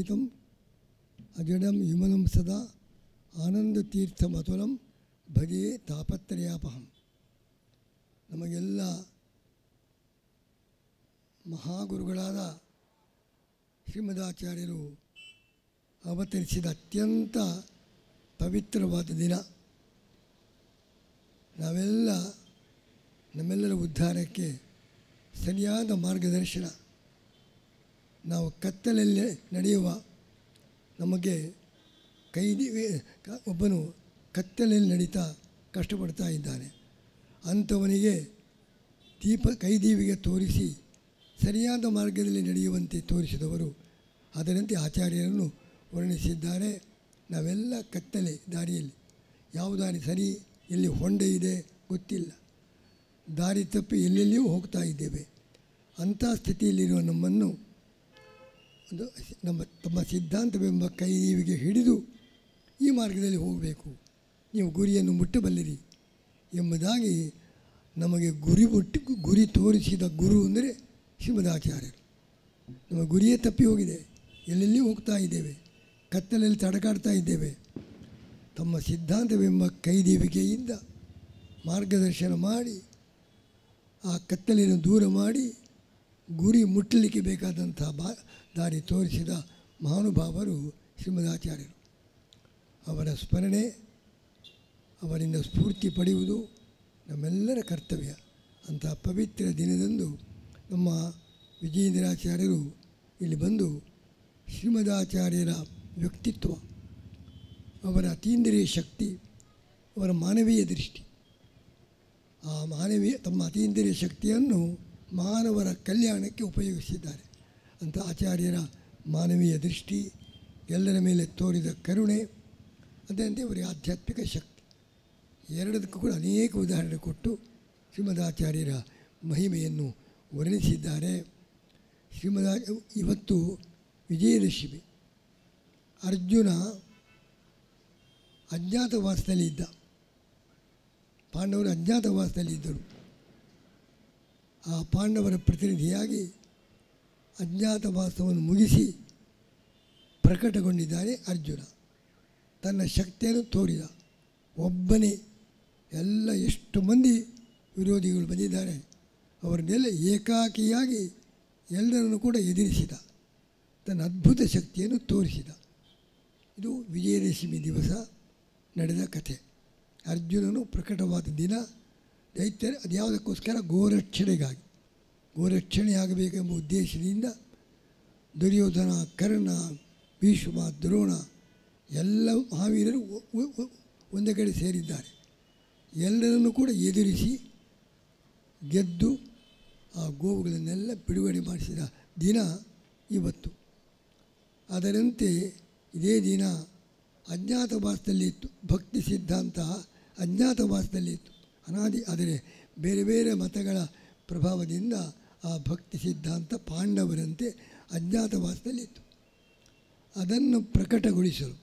ದ್ವೈತಂ ಅಜಡಂ ವಿಮಲಂ ಸದಾ ಆನಂದತೀರ್ಥಮತುಲಂ ಭಜೆ ತಾಪತ್ರಯಾಪಹಂ ನಮಗೆಲ್ಲ ಮಹಾಗುರುಗಳಾದ ಶ್ರೀಮದಾಚಾರ್ಯರು ಅವತರಿಸಿದ ಅತ್ಯಂತ ಪವಿತ್ರವಾದ ದಿನ ನಾವೆಲ್ಲ ನಮ್ಮೆಲ್ಲರ ಉದ್ಧಾರಕ್ಕೆ ಸರಿಯಾದ ಮಾರ್ಗದರ್ಶನ ನಾವು ಕತ್ತಲಲ್ಲಿ ನಡೆಯುವ ನಮಗೆ ಕೈದಿ ಕ- ಒಬ್ಬನು ಕತ್ತಲಲ್ಲಿ ನಡೀತಾ ಕಷ್ಟಪಡ್ತಾ ಇದ್ದಾನೆ ಅಂಥವನಿಗೆ ದೀಪ ಕೈದೀವಿಗೆ ತೋರಿಸಿ ಸರಿಯಾದ ಮಾರ್ಗದಲ್ಲಿ ನಡೆಯುವಂತೆ ತೋರಿಸಿದವರು ಅದರಂತೆ ಆಚಾರ್ಯರನ್ನು ವರ್ಣಿಸಿದ್ದಾರೆ ನಾವೆಲ್ಲ ಕತ್ತಲೆ ದಾರಿಯಲ್ಲಿ ಯಾವ ದಾರಿ ಸರಿ ಎಲ್ಲಿ ಹೊಂಡ ಇದೆ ಗೊತ್ತಿಲ್ಲ ದಾರಿ ತಪ್ಪಿ ಎಲ್ಲೆಲ್ಲಿಯೂ ಹೋಗ್ತಾ ಇದ್ದೇವೆ ಅಂಥ ಸ್ಥಿತಿಯಲ್ಲಿರುವ ನಮ್ಮನ್ನು ಒಂದು ನಮ್ಮ ತಮ್ಮ ಸಿದ್ಧಾಂತವೆಂಬ ಕೈದೀವಿಗೆ ಹಿಡಿದು ಈ ಮಾರ್ಗದಲ್ಲಿ ಹೋಗಬೇಕು ನೀವು ಗುರಿಯನ್ನು ಮುಟ್ಟಬಲ್ಲಿರಿ ಎಂಬುದಾಗಿ ನಮಗೆ ಗುರಿ ಮುಟ್ಟಿ ಗುರಿ ತೋರಿಸಿದ ಗುರು ಅಂದರೆ ಶ್ರೀಮದಾಚಾರ್ಯರು ನಮ್ಮ ಗುರಿಯೇ ತಪ್ಪಿ ಹೋಗಿದೆ ಎಲ್ಲೆಲ್ಲಿ ಹೋಗ್ತಾ ಇದ್ದೇವೆ ಕತ್ತಲಲ್ಲಿ ತಡಕಾಡ್ತಾ ಇದ್ದೇವೆ ತಮ್ಮ ಸಿದ್ಧಾಂತವೆಂಬ ಕೈದೀವಿಕೆಯಿಂದ ಮಾರ್ಗದರ್ಶನ ಮಾಡಿ ಆ ಕತ್ತಲೆಯನ್ನು ದೂರ ಮಾಡಿ ಗುರಿ ಮುಟ್ಟಲಿಕ್ಕೆ ಬೇಕಾದಂಥ ಬಾ ದಾರಿ ತೋರಿಸಿದ ಮಹಾನುಭಾವರು ಶ್ರೀಮದಾಚಾರ್ಯರು ಅವರ ಸ್ಮರಣೆ ಅವರಿಂದ ಸ್ಫೂರ್ತಿ ಪಡೆಯುವುದು ನಮ್ಮೆಲ್ಲರ ಕರ್ತವ್ಯ ಅಂತಹ ಪವಿತ್ರ ದಿನದಂದು ನಮ್ಮ ವಿಜಯೇಂದ್ರಾಚಾರ್ಯರು ಇಲ್ಲಿ ಬಂದು ಶ್ರೀಮದಾಚಾರ್ಯರ ವ್ಯಕ್ತಿತ್ವ ಅವರ ಅತೀಂದ್ರಿಯ ಶಕ್ತಿ ಅವರ ಮಾನವೀಯ ದೃಷ್ಟಿ ಆ ಮಾನವೀಯ ತಮ್ಮ ಅತೀಂದ್ರಿಯ ಶಕ್ತಿಯನ್ನು ಮಾನವರ ಕಲ್ಯಾಣಕ್ಕೆ ಉಪಯೋಗಿಸಿದ್ದಾರೆ ಅಂತ ಆಚಾರ್ಯರ ಮಾನವೀಯ ದೃಷ್ಟಿ ಎಲ್ಲರ ಮೇಲೆ ತೋರಿದ ಕರುಣೆ ಅದರಂತೆ ಅವರಿಗೆ ಆಧ್ಯಾತ್ಮಿಕ ಶಕ್ತಿ ಎರಡದಕ್ಕೂ ಕೂಡ ಅನೇಕ ಉದಾಹರಣೆ ಕೊಟ್ಟು ಶ್ರೀಮದಾಚಾರ್ಯರ ಮಹಿಮೆಯನ್ನು ವರ್ಣಿಸಿದ್ದಾರೆ ಶ್ರೀಮದಾ ಇವತ್ತು ವಿಜಯದಶಮಿ ಅರ್ಜುನ ಅಜ್ಞಾತವಾಸದಲ್ಲಿ ಇದ್ದ ಪಾಂಡವರು ಅಜ್ಞಾತವಾಸದಲ್ಲಿ ಇದ್ದರು ಆ ಪಾಂಡವರ ಪ್ರತಿನಿಧಿಯಾಗಿ ಅಜ್ಞಾತವಾಸವನ್ನು ಮುಗಿಸಿ ಪ್ರಕಟಗೊಂಡಿದ್ದಾನೆ ಅರ್ಜುನ ತನ್ನ ಶಕ್ತಿಯನ್ನು ತೋರಿದ ಒಬ್ಬನೇ ಎಲ್ಲ ಎಷ್ಟು ಮಂದಿ ವಿರೋಧಿಗಳು ಬಂದಿದ್ದಾರೆ ಅವರನ್ನೆಲ್ಲ ಏಕಾಕಿಯಾಗಿ ಎಲ್ಲರನ್ನು ಕೂಡ ಎದುರಿಸಿದ ತನ್ನ ಅದ್ಭುತ ಶಕ್ತಿಯನ್ನು ತೋರಿಸಿದ ಇದು ವಿಜಯದಶಮಿ ದಿವಸ ನಡೆದ ಕಥೆ ಅರ್ಜುನನು ಪ್ರಕಟವಾದ ದಿನ ದೈತ್ಯ ಅದು ಯಾವುದಕ್ಕೋಸ್ಕರ ಗೋರಕ್ಷಣೆಗಾಗಿ ಗೋರಕ್ಷಣೆಯಾಗಬೇಕೆಂಬ ಉದ್ದೇಶದಿಂದ ದುರ್ಯೋಧನ ಕರ್ಣ ಭೀಷ್ಮ ದ್ರೋಣ ಎಲ್ಲ ಮಹಾವೀರರು ಒ- ಒ- ಒ- ಒಂದೇ ಕಡೆ ಸೇರಿದ್ದಾರೆ ಎಲ್ಲರನ್ನು ಕೂಡ ಎದುರಿಸಿ ಗೆದ್ದು ಆ ಗೋವುಗಳನ್ನೆಲ್ಲ ಬಿಡುಗಡೆ ಮಾಡಿಸಿದ ದಿನ ಇವತ್ತು ಅದರಂತೆ ಇದೇ ದಿನ ಅಜ್ಞಾತವಾಸದಲ್ಲಿತ್ತು ಭಕ್ತಿ ಸಿದ್ಧಾಂತ ಅಜ್ಞಾತವಾಸದಲ್ಲಿತ್ತು ಅನಾದಿ ಆದರೆ ಬೇರೆ ಬೇರೆ ಮತಗಳ ಪ್ರಭಾವದಿಂದ ಆ ಭಕ್ತಿ ಸಿದ್ಧಾಂತ ಪಾಂಡವರಂತೆ ಅಜ್ಞಾತವಾಸದಲ್ಲಿತ್ತು ಅದನ್ನು ಪ್ರಕಟಗೊಳಿಸಲು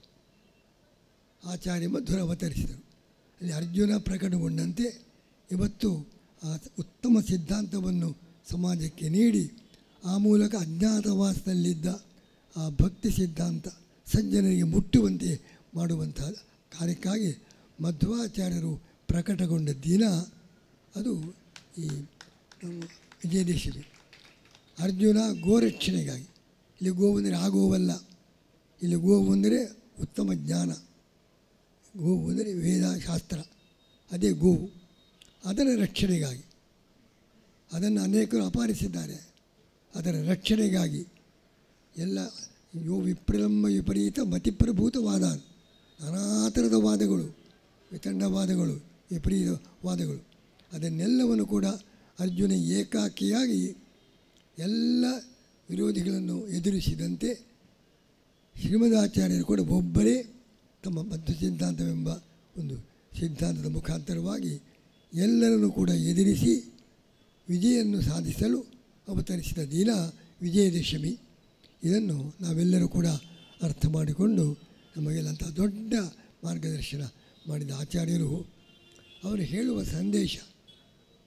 ಆಚಾರ್ಯ ಮಧ್ವರ ಅವತರಿಸಿದರು ಅಲ್ಲಿ ಅರ್ಜುನ ಪ್ರಕಟಗೊಂಡಂತೆ ಇವತ್ತು ಆ ಉತ್ತಮ ಸಿದ್ಧಾಂತವನ್ನು ಸಮಾಜಕ್ಕೆ ನೀಡಿ ಆ ಮೂಲಕ ಅಜ್ಞಾತವಾಸದಲ್ಲಿದ್ದ ಆ ಭಕ್ತಿ ಸಿದ್ಧಾಂತ ಸಜ್ಜನರಿಗೆ ಮುಟ್ಟುವಂತೆ ಮಾಡುವಂಥ ಕಾರ್ಯಕ್ಕಾಗಿ ಮಧ್ವಾಚಾರ್ಯರು ಪ್ರಕಟಗೊಂಡ ದಿನ ಅದು ಈ ನಮ್ಮ ವಿಜಯದಶಮಿ ಅರ್ಜುನ ಗೋರಕ್ಷಣೆಗಾಗಿ ಇಲ್ಲಿ ಗೋವು ಅಂದರೆ ಆ ಗೋವಲ್ಲ ಇಲ್ಲಿ ಗೋವು ಅಂದರೆ ಉತ್ತಮ ಜ್ಞಾನ ಗೋವು ಅಂದರೆ ವೇದ ಶಾಸ್ತ್ರ ಅದೇ ಗೋವು ಅದರ ರಕ್ಷಣೆಗಾಗಿ ಅದನ್ನು ಅನೇಕರು ಅಪಾರಿಸಿದ್ದಾರೆ ಅದರ ರಕ್ಷಣೆಗಾಗಿ ಎಲ್ಲ ಯೋ ವಿಪ್ರಲಂಬ ವಿಪರೀತ ಮತಿಪ್ರಭೂತವಾದ ನಾನಾ ಥರದ ವಾದಗಳು ವಿತಂಡವಾದಗಳು ವಿಪರೀತ ವಾದಗಳು ಅದನ್ನೆಲ್ಲವನ್ನು ಕೂಡ ಅರ್ಜುನ ಏಕಾಕಿಯಾಗಿ ಎಲ್ಲ ವಿರೋಧಿಗಳನ್ನು ಎದುರಿಸಿದಂತೆ ಶ್ರೀಮದಾಚಾರ್ಯರು ಕೂಡ ಒಬ್ಬರೇ ತಮ್ಮ ಬದ್ಧ ಸಿದ್ಧಾಂತವೆಂಬ ಒಂದು ಸಿದ್ಧಾಂತದ ಮುಖಾಂತರವಾಗಿ ಎಲ್ಲರನ್ನು ಕೂಡ ಎದುರಿಸಿ ವಿಜಯನ್ನು ಸಾಧಿಸಲು ಅವತರಿಸಿದ ದಿನ ವಿಜಯದಶಮಿ ಇದನ್ನು ನಾವೆಲ್ಲರೂ ಕೂಡ ಅರ್ಥ ಮಾಡಿಕೊಂಡು ನಮಗೆಲ್ಲಂಥ ದೊಡ್ಡ ಮಾರ್ಗದರ್ಶನ ಮಾಡಿದ ಆಚಾರ್ಯರು ಅವರು ಹೇಳುವ ಸಂದೇಶ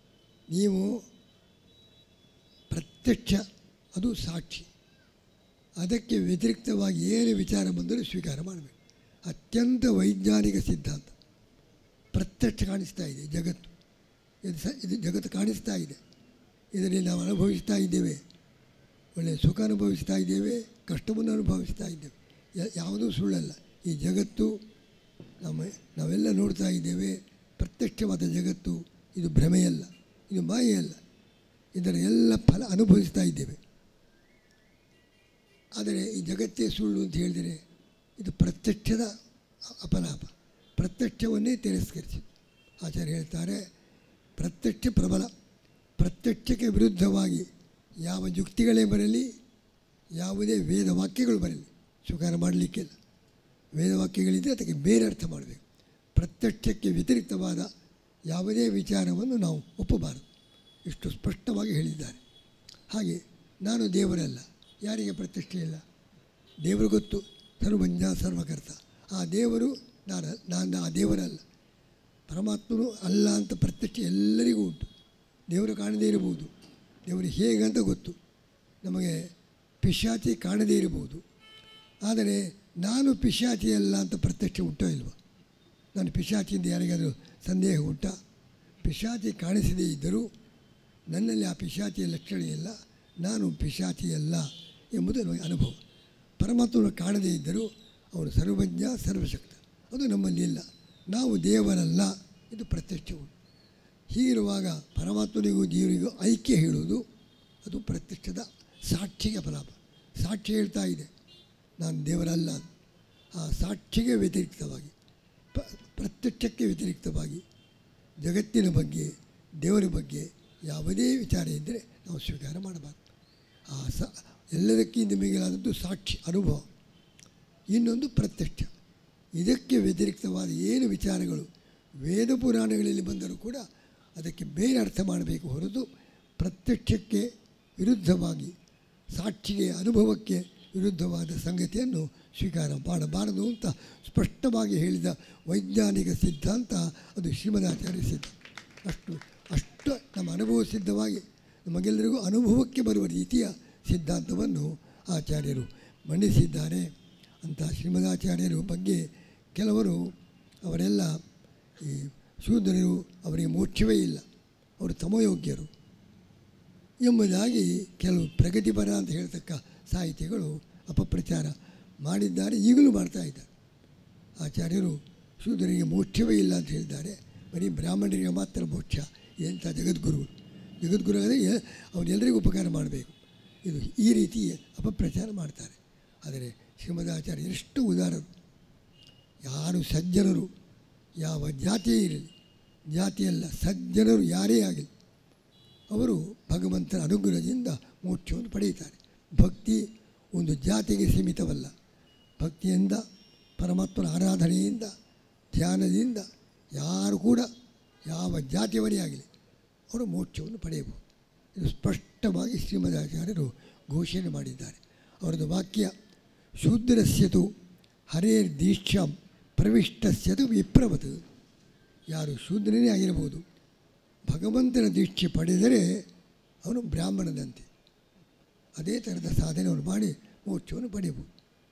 ನೀವು ಪ್ರತ್ಯಕ್ಷ ಅದು ಸಾಕ್ಷಿ ಅದಕ್ಕೆ ವ್ಯತಿರಿಕ್ತವಾಗಿ ಏನು ವಿಚಾರ ಬಂದರೂ ಸ್ವೀಕಾರ ಮಾಡಬೇಕು ಅತ್ಯಂತ ವೈಜ್ಞಾನಿಕ ಸಿದ್ಧಾಂತ ಪ್ರತ್ಯಕ್ಷ ಕಾಣಿಸ್ತಾ ಇದೆ ಜಗತ್ತು ಇದು ಸ ಇದು ಜಗತ್ತು ಕಾಣಿಸ್ತಾ ಇದೆ ಇದರಲ್ಲಿ ನಾವು ಅನುಭವಿಸ್ತಾ ಇದ್ದೇವೆ ಒಳ್ಳೆಯ ಸುಖ ಅನುಭವಿಸ್ತಾ ಇದ್ದೇವೆ ಕಷ್ಟವನ್ನು ಅನುಭವಿಸ್ತಾ ಇದ್ದೇವೆ ಯ- ಯಾವುದೂ ಸುಳ್ಳಲ್ಲ ಈ ಜಗತ್ತು ನಮ್ಮ ನಾವೆಲ್ಲ ನೋಡ್ತಾ ಇದ್ದೇವೆ ಪ್ರತ್ಯಕ್ಷವಾದ ಜಗತ್ತು ಇದು ಭ್ರಮೆಯಲ್ಲ ಇದು ಮಾಯೆಯಲ್ಲ ಇದರ ಎಲ್ಲ ಫಲ ಅನುಭವಿಸ್ತಾ ಇದ್ದೇವೆ ಆದರೆ ಈ ಜಗತ್ತೇ ಸುಳ್ಳು ಅಂತ ಹೇಳಿದರೆ ಇದು ಪ್ರತ್ಯಕ್ಷದ ಅಪಲಾಪ ಪ್ರತ್ಯಕ್ಷವನ್ನೇ ತಿರಸ್ಕರಿಸಿ ಆಚಾರ್ಯ ಹೇಳ್ತಾರೆ ಪ್ರತ್ಯಕ್ಷ ಪ್ರಬಲ ಪ್ರತ್ಯಕ್ಷಕ್ಕೆ ವಿರುದ್ಧವಾಗಿ ಯಾವ ಯುಕ್ತಿಗಳೇ ಬರಲಿ ಯಾವುದೇ ವೇದ ವಾಕ್ಯಗಳು ಬರಲಿ ಸ್ವೀಕಾರ ಮಾಡಲಿಕ್ಕಿಲ್ಲ ವೇದವಾಕ್ಯಗಳಿದ್ದರೆ ಅದಕ್ಕೆ ಬೇರೆ ಅರ್ಥ ಮಾಡಬೇಕು ಪ್ರತ್ಯಕ್ಷಕ್ಕೆ ವ್ಯತಿರಿಕ್ತವಾದ ಯಾವುದೇ ವಿಚಾರವನ್ನು ನಾವು ಒಪ್ಪಬಾರದು ಇಷ್ಟು ಸ್ಪಷ್ಟವಾಗಿ ಹೇಳಿದ್ದಾರೆ ಹಾಗೆ ನಾನು ದೇವರಲ್ಲ ಯಾರಿಗೆ ಪ್ರತಿಷ್ಠೆ ಇಲ್ಲ ದೇವರು ಗೊತ್ತು ಸರ್ವಜ್ಞ ಸರ್ವಕರ್ತ ಆ ದೇವರು ನಾನು ನಾನು ಆ ದೇವರಲ್ಲ ಪರಮಾತ್ಮನು ಅಲ್ಲ ಅಂತ ಪ್ರತ್ಯಕ್ಷ ಎಲ್ಲರಿಗೂ ಉಂಟು ದೇವರು ಕಾಣದೇ ಇರಬಹುದು ದೇವರು ಹೇಗೆ ಅಂತ ಗೊತ್ತು ನಮಗೆ ಪಿಶಾಚಿ ಕಾಣದೇ ಇರಬಹುದು ಆದರೆ ನಾನು ಪಿಶಾಚಿ ಅಲ್ಲ ಅಂತ ಪ್ರತ್ಯಕ್ಷ ಉಂಟೋ ಇಲ್ವ ನಾನು ಪಿಶಾಚಿಯಿಂದ ಯಾರಿಗಾದರೂ ಸಂದೇಹ ಉಂಟಾ ಪಿಶಾಚಿ ಕಾಣಿಸದೇ ಇದ್ದರೂ ನನ್ನಲ್ಲಿ ಆ ಪಿಶಾಚಿಯ ಲಕ್ಷಣ ಇಲ್ಲ ನಾನು ಪಿಶಾಚಿ ಅಲ್ಲ ಎಂಬುದು ನಮಗೆ ಅನುಭವ ಪರಮಾತ್ಮನು ಕಾಣದೇ ಇದ್ದರೂ ಅವನು ಸರ್ವಜ್ಞ ಸರ್ವಶಕ್ತ ಅದು ನಮ್ಮಲ್ಲಿ ಇಲ್ಲ ನಾವು ದೇವರಲ್ಲ ಇದು ಪ್ರತ್ಯಕ್ಷ ಉಂಟು ಹೀಗಿರುವಾಗ ಪರಮಾತ್ಮನಿಗೂ ದೇವರಿಗೂ ಐಕ್ಯ ಹೇಳುವುದು ಅದು ಪ್ರತ್ಯಕ್ಷದ ಸಾಕ್ಷಿಗೆ ಫಲಾಪ ಸಾಕ್ಷಿ ಹೇಳ್ತಾ ಇದೆ ನಾನು ದೇವರಲ್ಲ ಅಂತ. ಆ ಸಾಕ್ಷಿಗೆ ವ್ಯತಿರಿಕ್ತವಾಗಿ ಪ ಪ್ರತ್ಯಕ್ಷಕ್ಕೆ ವ್ಯತಿರಿಕ್ತವಾಗಿ ಜಗತ್ತಿನ ಬಗ್ಗೆ ದೇವರ ಬಗ್ಗೆ ಯಾವುದೇ ವಿಚಾರ ಇದ್ದರೆ ನಾವು ಸ್ವೀಕಾರ ಮಾಡಬಾರ್ದು ಆ ಸ ಎಲ್ಲದಕ್ಕಿಂತ ಮಿಗಿಲಾದದ್ದು ಸಾಕ್ಷಿ ಅನುಭವ ಇನ್ನೊಂದು ಪ್ರತ್ಯಕ್ಷ ಇದಕ್ಕೆ ವ್ಯತಿರಿಕ್ತವಾದ ಏನು ವಿಚಾರಗಳು ವೇದ ಪುರಾಣಗಳಲ್ಲಿ ಬಂದರೂ ಕೂಡ ಅದಕ್ಕೆ ಬೇರೆ ಅರ್ಥ ಮಾಡಬೇಕು ಹೊರತು ಪ್ರತ್ಯಕ್ಷಕ್ಕೆ ವಿರುದ್ಧವಾಗಿ ಸಾಕ್ಷಿಗೆ ಅನುಭವಕ್ಕೆ ವಿರುದ್ಧವಾದ ಸಂಗತಿಯನ್ನು ಸ್ವೀಕಾರ ಮಾಡಬಾರದು ಅಂತ ಸ್ಪಷ್ಟವಾಗಿ ಹೇಳಿದ ವೈಜ್ಞಾನಿಕ ಸಿದ್ಧಾಂತ ಅದು ಶ್ರೀಮದಾಚಾರ್ಯ ಸಿದ್ಧ ಅಷ್ಟು ಅಷ್ಟು ನಮ್ಮ ಅನುಭವ ಸಿದ್ಧವಾಗಿ ನಮಗೆಲ್ಲರಿಗೂ ಅನುಭವಕ್ಕೆ ಬರುವ ರೀತಿಯ ಸಿದ್ಧಾಂತವನ್ನು ಆಚಾರ್ಯರು ಮಂಡಿಸಿದ್ದಾರೆ ಅಂತ ಶ್ರೀಮದಾಚಾರ್ಯರ ಬಗ್ಗೆ ಕೆಲವರು ಅವರೆಲ್ಲ ಈ ಶೂದ್ರರು ಅವರಿಗೆ ಮೋಕ್ಷವೇ ಇಲ್ಲ ಅವರು ತಮೋಯೋಗ್ಯರು ಎಂಬುದಾಗಿ ಕೆಲವು ಪ್ರಗತಿಪರ ಅಂತ ಹೇಳ್ತಕ್ಕ ಸಾಹಿತಿಗಳು ಅಪಪ್ರಚಾರ ಮಾಡಿದ್ದಾರೆ ಈಗಲೂ ಮಾಡ್ತಾ ಇದ್ದಾರೆ ಆಚಾರ್ಯರು ಶೂದ್ರರಿಗೆ ಮೋಕ್ಷವೇ ಇಲ್ಲ ಅಂತ ಹೇಳಿದ್ದಾರೆ ಬರೀ ಬ್ರಾಹ್ಮಣರಿಗೆ ಮಾತ್ರ ಮೋಕ್ಷ ಎಂಥ ಜಗದ್ಗುರುಗಳು ಜಗದ್ಗುರು ಅಂದರೆ ಅವರೆಲ್ಲರಿಗೂ ಉಪಕಾರ ಮಾಡಬೇಕು ಇದು ಈ ರೀತಿ ಅಪಪ್ರಚಾರ ಮಾಡ್ತಾರೆ ಆದರೆ ಶ್ರೀಮದಾಚಾರ್ಯ ಎಷ್ಟು ಉದಾರರು ಯಾರು ಸಜ್ಜನರು ಯಾವ ಜಾತಿಯೇ ಇರಲಿ ಜಾತಿಯಲ್ಲ ಸಜ್ಜನರು ಯಾರೇ ಆಗಲಿ ಅವರು ಭಗವಂತನ ಅನುಗ್ರಹದಿಂದ ಮೋಕ್ಷವನ್ನು ಪಡೆಯುತ್ತಾರೆ ಭಕ್ತಿ ಒಂದು ಜಾತಿಗೆ ಸೀಮಿತವಲ್ಲ ಭಕ್ತಿಯಿಂದ ಪರಮಾತ್ಮನ ಆರಾಧನೆಯಿಂದ ಧ್ಯಾನದಿಂದ ಯಾರು ಕೂಡ ಯಾವ ಜಾತಿಯವರೇ ಆಗಲಿ ಅವರು ಮೋಕ್ಷವನ್ನು ಪಡೆಯಬಹುದು ಇದು ಸ್ಪಷ್ಟವಾಗಿ ಶ್ರೀಮದಾಚಾರ್ಯರು ಘೋಷಣೆ ಮಾಡಿದ್ದಾರೆ ಅವರದ್ದು ವಾಕ್ಯ ಶೂದ್ರಸ್ಯತು ಹರೇರ್ ದೀಕ್ಷಾಂ ಪ್ರವಿಷ್ಟಸ್ಯತು ವಿಪ್ರವತ್ ಯಾರು ಶೂದ್ರನೇ ಆಗಿರಬಹುದು ಭಗವಂತನ ದೀಕ್ಷೆ ಪಡೆದರೆ ಅವನು ಬ್ರಾಹ್ಮಣನಂತೆ ಅದೇ ಥರದ ಸಾಧನೆ ಅವನು ಮಾಡಿ ಮೋಕ್ಷವನ್ನು ಪಡೆಯಬಹುದು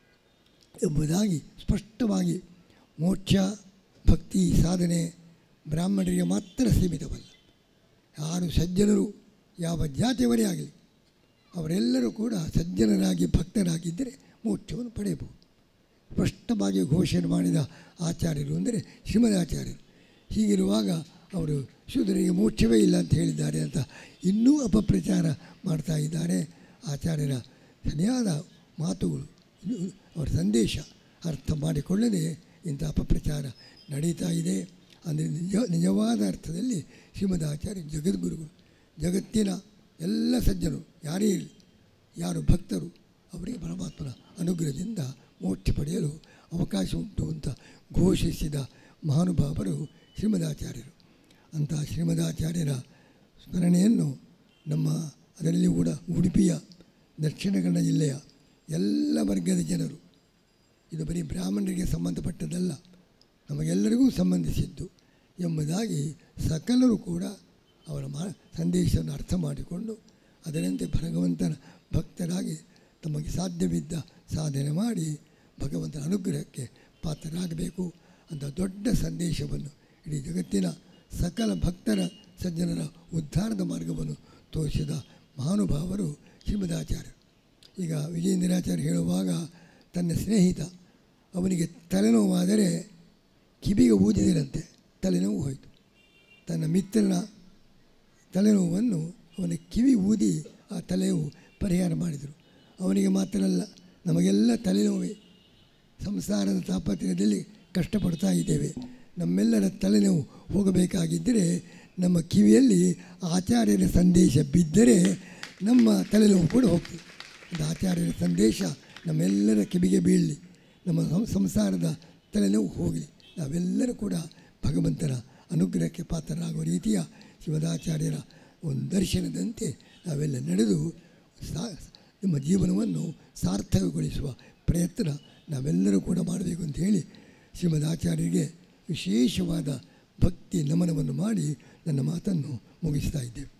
ಎಂಬುದಾಗಿ ಸ್ಪಷ್ಟವಾಗಿ ಮೋಕ್ಷ ಭಕ್ತಿ ಸಾಧನೆ ಬ್ರಾಹ್ಮಣರಿಗೆ ಮಾತ್ರ ಸೀಮಿತವಲ್ಲ ಯಾರು ಸಜ್ಜನರು ಯಾವ ಜಾತಿಯವರೇ ಆಗಲಿ ಅವರೆಲ್ಲರೂ ಕೂಡ ಸಜ್ಜನರಾಗಿ ಭಕ್ತರಾಗಿದ್ದರೆ ಮೋಕ್ಷವನ್ನು ಪಡೆಯಬಹುದು ಸ್ಪಷ್ಟವಾಗಿ ಘೋಷಣೆ ಮಾಡಿದ ಆಚಾರ್ಯರು ಅಂದರೆ ಶ್ರೀಮದಾಚಾರ್ಯರು ಹೀಗಿರುವಾಗ ಅವರು ಶೂದ್ರರಿಗೆ ಮೋಕ್ಷವೇ ಇಲ್ಲ ಅಂತ ಹೇಳಿದ್ದಾರೆ ಅಂತ ಇನ್ನೂ ಅಪಪ್ರಚಾರ ಮಾಡ್ತಾ ಇದ್ದಾರೆ ಆಚಾರ್ಯರ ಸರಿಯಾದ ಮಾತುಗಳು ಇನ್ನು ಅವರ ಸಂದೇಶ ಅರ್ಥ ಮಾಡಿಕೊಳ್ಳದೆ ಇಂಥ ಅಪಪ್ರಚಾರ ನಡೀತಾ ಇದೆ ಅಂದರೆ ನಿಜ ನಿಜವಾದ ಅರ್ಥದಲ್ಲಿ ಶ್ರೀಮದಾಚಾರ್ಯ ಜಗದ್ಗುರುಗಳು ಜಗತ್ತಿನ ಎಲ್ಲ ಸಜ್ಜನರು ಯಾರೇ ಇರಲಿ ಯಾರು ಭಕ್ತರು ಅವರಿಗೆ ಪರಮಾತ್ಮನ ಅನುಗ್ರಹದಿಂದ ಮೋಕ್ಷ ಪಡೆಯಲು ಅವಕಾಶ ಉಂಟು ಅಂತ ಘೋಷಿಸಿದ ಮಹಾನುಭಾವರು ಶ್ರೀಮದಾಚಾರ್ಯರು ಅಂಥ ಶ್ರೀಮದಾಚಾರ್ಯರ ಸ್ಮರಣೆಯನ್ನು ನಮ್ಮ ಅದರಲ್ಲಿ ಕೂಡ ಉಡುಪಿಯ ದಕ್ಷಿಣ ಕನ್ನಡ ಜಿಲ್ಲೆಯ ಎಲ್ಲ ವರ್ಗದ ಜನರು ಇದು ಬರೀ ಬ್ರಾಹ್ಮಣರಿಗೆ ಸಂಬಂಧಪಟ್ಟದ್ದಲ್ಲ ನಮಗೆಲ್ಲರಿಗೂ ಸಂಬಂಧಿಸಿದ್ದು ಎಂಬುದಾಗಿ ಸಕಲರು ಕೂಡ ಅವರ ಮಾ ಸಂದೇಶವನ್ನು ಅರ್ಥ ಮಾಡಿಕೊಂಡು ಅದರಂತೆ ಭಗವಂತನ ಭಕ್ತರಾಗಿ ತಮಗೆ ಸಾಧ್ಯವಿದ್ದ ಸಾಧನೆ ಮಾಡಿ ಭಗವಂತನ ಅನುಗ್ರಹಕ್ಕೆ ಪಾತ್ರರಾಗಬೇಕು ಅಂತ ದೊಡ್ಡ ಸಂದೇಶವನ್ನು ಇಡೀ ಜಗತ್ತಿನ ಸಕಲ ಭಕ್ತರ ಸಜ್ಜನರ ಉದ್ಧಾರದ ಮಾರ್ಗವನ್ನು ತೋರಿಸಿದ ಮಹಾನುಭಾವರು ಶ್ರೀಮದಾಚಾರ್ಯರು ಈಗ ವಿಜಯೇಂದ್ರಾಚಾರ್ಯ ಹೇಳುವಾಗ ತನ್ನ ಸ್ನೇಹಿತ ಅವನಿಗೆ ತಲೆನೋವಾದರೆ ಕಿವಿಗೆ ಊದಿದಿರಂತೆ ತಲೆನೋವು ಹೋಯಿತು ತನ್ನ ಮಿತ್ರನ ತಲೆನೋವನ್ನು ಅವನ ಕಿವಿ ಊದಿ ಆ ತಲೆಯು ಪರಿಹಾರ ಮಾಡಿದರು ಅವನಿಗೆ ಮಾತ್ರ ಅಲ್ಲ ನಮಗೆಲ್ಲ ತಲೆನೋವೇ ಸಂಸಾರದ ತಾಪತ್ರ್ಯದಲ್ಲಿ ಕಷ್ಟಪಡ್ತಾ ಇದ್ದೇವೆ ನಮ್ಮೆಲ್ಲರ ತಲೆನೋವು ಹೋಗಬೇಕಾಗಿದ್ದರೆ ನಮ್ಮ ಕಿವಿಯಲ್ಲಿ ಆಚಾರ್ಯರ ಸಂದೇಶ ಬಿದ್ದರೆ ನಮ್ಮ ತಲೆನೋವು ಕೂಡ ಹೋಗ್ತದೆ ಅದು ಆಚಾರ್ಯರ ಸಂದೇಶ ನಮ್ಮೆಲ್ಲರ ಕಿವಿಗೆ ಬೀಳಲಿ ನಮ್ಮ ಸಂ- ಸಂಸಾರದ ತಲೆನೋವು ಹೋಗಲಿ ನಾವೆಲ್ಲರೂ ಕೂಡ ಭಗವಂತನ ಅನುಗ್ರಹಕ್ಕೆ ಪಾತ್ರರಾಗುವ ರೀತಿಯ ಶಿವದಾಚಾರ್ಯರ ಒಂದು ದರ್ಶನದಂತೆ ನಾವೆಲ್ಲ ನಡೆದು ಸಾ ನಮ್ಮ ಜೀವನವನ್ನು ಸಾರ್ಥಕಗೊಳಿಸುವ ಪ್ರಯತ್ನ ನಾವೆಲ್ಲರೂ ಕೂಡ ಮಾಡಬೇಕು ಅಂತ ಹೇಳಿ ಶ್ರೀಮದ್ ಆಚಾರ್ಯರಿಗೆ ವಿಶೇಷವಾದ ಭಕ್ತಿ ನಮನವನ್ನು ಮಾಡಿ ನನ್ನ ಮಾತನ್ನು ಮುಗಿಸ್ತಾ ಇದ್ದೇವೆ